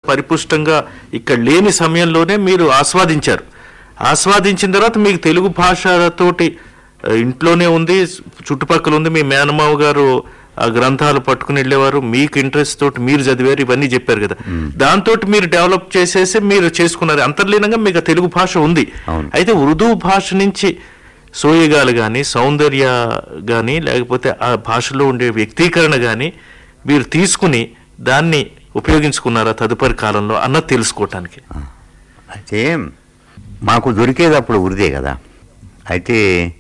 పరిపుష్టంగా ఇక్కడ లేని సమయంలోనే మీరు ఆస్వాదించారు ఆస్వాదించిన తర్వాత మీకు తెలుగు భాషతోటి ఆ, ఇంట్లోనే ఉంది చుట్టుపక్కల ఉంది మీ మేనమావ గారు ఆ గ్రంథాలు పట్టుకుని వెళ్ళేవారు మీకు ఇంట్రెస్ట్ తోటి మీరు చదివారు ఇవన్నీ చెప్పారు కదా దాంతో మీరు డెవలప్ చేసేసి మీరు చేసుకున్నారు అంతర్లీనంగా మీకు ఆ తెలుగు భాష ఉంది అవును. అయితే ఉర్దూ భాష నుంచి సోయగాలు కానీ సౌందర్య కానీ లేకపోతే ఆ భాషలో ఉండే వ్యక్తీకరణ కానీ మీరు తీసుకుని దాన్ని ఉపయోగించుకున్నారా తదుపరి కాలంలో అన్నది తెలుసుకోవటానికి అయితే మాకు దొరికేది అప్పుడు ఉరిదే కదా అయితే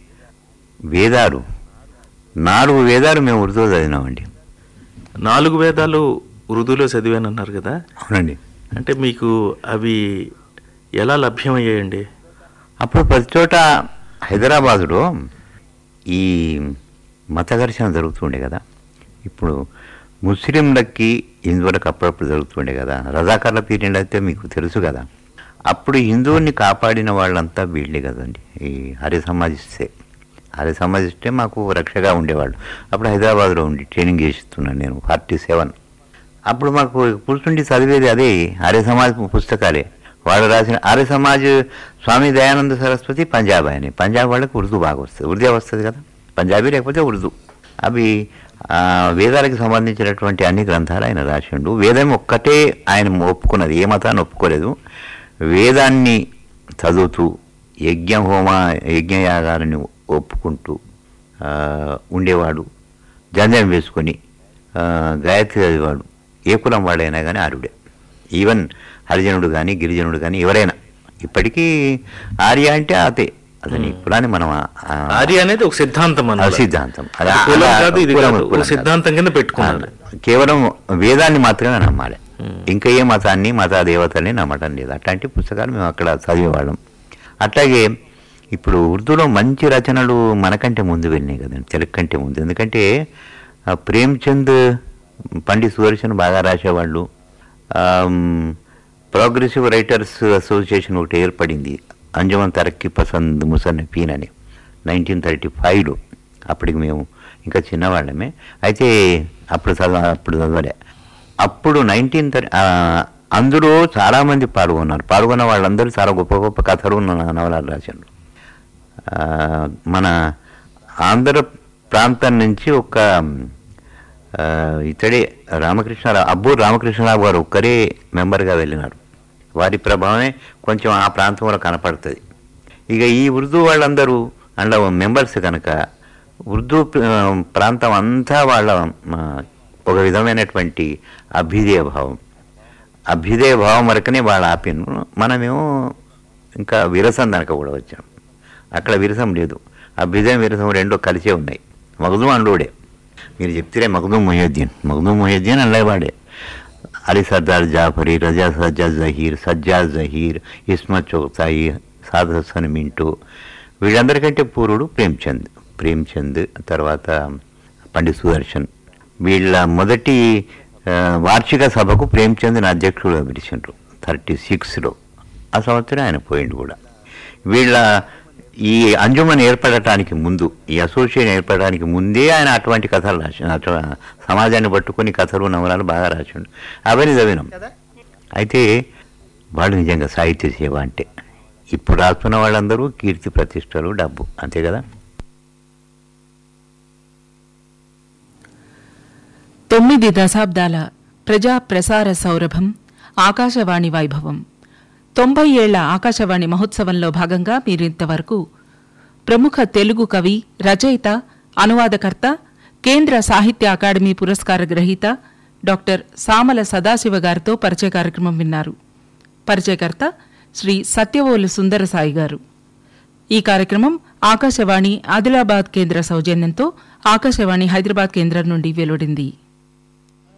వేదాలు నాలుగు వేదాలు మేము ఉర్దూ చదివినామండి నాలుగు వేదాలు ఉర్దూలో చదివానన్నారు కదా అవునండి అంటే మీకు అవి ఎలా లభ్యమయ్యాయండి అప్పుడు ప్రతి చోట హైదరాబాదులో ఈ మత ఘర్షణ జరుగుతుండే కదా ఇప్పుడు ముస్లింలకి హిందువులకు అప్పుడప్పుడు జరుగుతుండే కదా రజాకార్ల పీరియడ్ అయితే మీకు తెలుసు కదా అప్పుడు హిందువుని కాపాడిన వాళ్ళంతా వీళ్ళే కదండి ఈ హరి సమాజిస్తే హరి సమాజిస్తే మాకు రక్షగా ఉండేవాళ్ళు అప్పుడు హైదరాబాద్లో ఉండి ట్రైనింగ్ చేస్తున్నాను నేను ఫార్టీ సెవెన్ అప్పుడు మాకు కూర్చుండి చదివేది అదే ఆర్య సమాజ్ పుస్తకాలే వాళ్ళు రాసిన ఆర్య సమాజ్ స్వామి దయానంద సరస్వతి పంజాబ్ ఆయన పంజాబ్ వాళ్ళకి ఉర్దూ బాగా వస్తుంది ఉర్దూ వస్తుంది కదా పంజాబీ లేకపోతే ఉర్దూ అవి ఆ, వేదాలకు సంబంధించినటువంటి అన్ని గ్రంథాలు ఆయన రాసిండు వేదం ఒక్కటే ఆయన ఒప్పుకున్నది ఏ మతాన్ని ఒప్పుకోలేదు వేదాన్ని చదువుతూ యజ్ఞ హోమ యజ్ఞయాగాలను ఒప్పుకుంటూ ఆ, ఉండేవాడు జంజం వేసుకొని ఆ, గాయత్రి చదివాడు ఏ కులం వాడైనా కానీ ఆరుడే ఈవెన్ హరిజనుడు కానీ గిరిజనుడు కానీ ఎవరైనా ఇప్పటికీ ఆర్య అంటే అతే అతని కులాన్ని మనం ఆ, ఆర్య అనేది ఒక సిద్ధాంతం ఆ అన్నమాట. సిద్ధాంతం అది అలా- కులం అలా కాదు ఇది కులం- కాదు. ఒక కులం కాదు. సిద్ధాంతం కింద పెట్టుకున్నారు ఆ, కేవలం వేదాన్ని మాత్రమే నమ్మాలి ఇంకా ఏ మతాన్ని మత దేవతల్ని నమ్మటం లేదు అట్లాంటి పుస్తకాలు మేము అక్కడ చదివేవాళ్ళం అట్లాగే ఇప్పుడు ఉర్దూలో మంచి రచనలు మనకంటే ముందు వెళ్ళినాయి కదండి తెలుగు కంటే ముందు ఎందుకంటే ఆ, ప్రేమ్చంద్ పండిత్ సుదర్శన్ బాగా రాసేవాళ్ళు ప్రోగ్రెసివ్ రైటర్స్ అసోసియేషన్ ఒకటి ఏర్పడింది అంజుమన్ తరక్కి పసంద్ ముసన్నఫీన్ అని నైన్టీన్ థర్టీ ఫైవ్లో అప్పటికి మేము ఇంకా చిన్నవాళ్ళమే అయితే అప్పుడు చదవ అప్పుడు చదవలే అప్పుడు నైన్టీన్ థర్టీ అందులో చాలామంది పాల్గొన్నారు పాల్గొన్న వాళ్ళందరూ చాలా గొప్ప గొప్ప కథలు న- నవలాలు రాశారు ఆ, మన ఆంధ్ర ప్రాంతం నుంచి ఒక ఆ, ఇతడే రామకృష్ణరావు అబ్బూరు రామకృష్ణరావు గారు ఒక్కరే మెంబర్గా వెళ్ళినారు వారి ప్రభావమే కొంచెం ఆ ప్రాంతంలో కనపడుతుంది ఇక ఈ ఉర్దూ వాళ్ళందరూ అందులో మెంబర్స్ కనుక ఉర్దూ ప్ర- ప్రాంతం అంతా వాళ్ళ ఆ, ఒక విధమైనటువంటి అభ్యుదయ భావం అభ్యుదయ భావం వరకునే వాళ్ళు ఆపిను మనమేమో ఇంకా విరసం దానికి కూడా వచ్చాం అక్కడ విరసం లేదు అభ్యుదయం విరసం రెండో కలిసే ఉన్నాయి మగదూం అండోడే మీరు చెప్తే మగదూం మొహద్దీన్ మగదూం మొహద్దీన్ అల్లవాడే అలీ సర్దార్ జాఫరీ రజా సజ్జాద్ జహీర్ సజ్జాద్ జహీర్ ఇస్మత్ చౌతాయి సాద్ హసన్ మింటూ వీళ్ళందరికంటే పూర్వుడు ప్రేమ్చంద్ ప్రేమ్చంద్ తర్వాత పండిత్ సుదర్శన్ వీళ్ళ మొదటి ఆ, వార్షిక సభకు ప్రేమ్చంద్ని అధ్యక్షుడుగా పిలిచిండ్రు థర్టీ సిక్స్లో ఆ సంవత్సరం ఆయన పోయిండు కూడా వీళ్ళ ఈ అంజుమన్ ఏర్పడటానికి ముందు ఈ అసోసియేషన్ ఏర్పడటానికి ముందే ఆయన అటువంటి కథలు రాసిండు అటు సమాజాన్ని పట్టుకొని కథలు నవలాలు బాగా రాసిండు అవన్నీ చదివినాం అయితే వాళ్ళు నిజంగా సాహిత్య సేవ అంటే ఇప్పుడు రాస్తున్న వాళ్ళందరూ కీర్తి ప్రతిష్టలు డబ్బు అంతే కదా తొమ్మిది దశాబ్దాల ప్రజా ప్రసార సౌరభం ఆకాశవాణి వైభవం తొంభై ఏళ్ల ఆకాశవాణి మహోత్సవంలో భాగంగా మీరింతవరకు ప్రముఖ తెలుగు కవి రచయిత అనువాదకర్త కేంద్ర సాహిత్య అకాడమీ పురస్కార గ్రహీత డాక్టర్ సామల సదాశివ గారితో పరిచయ కార్యక్రమం విన్నారు పరిచయకర్త శ్రీ సత్యవోలు సుందరసాయి గారు ఈ కార్యక్రమం ఆకాశవాణి ఆదిలాబాద్ కేంద్ర సౌజన్యంతో ఆకాశవాణి హైదరాబాద్ కేంద్రం నుండి వెలువడింది